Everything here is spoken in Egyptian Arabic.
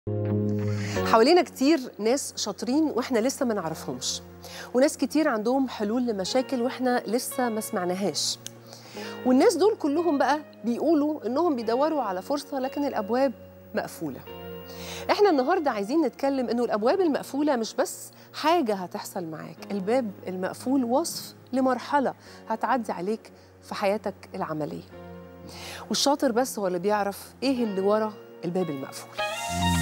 حوالينا كتير ناس شاطرين واحنا لسه ما نعرفهمش وناس كتير عندهم حلول لمشاكل واحنا لسه ما سمعناهاش والناس دول كلهم بقى بيقولوا انهم بيدوروا على فرصه لكن الابواب مقفوله احنا النهارده عايزين نتكلم انه الابواب المقفوله مش بس حاجه هتحصل معاك الباب المقفول وصف لمرحله هتعدي عليك في حياتك العمليه والشاطر بس هو اللي بيعرف ايه اللي ورا الباب المقفول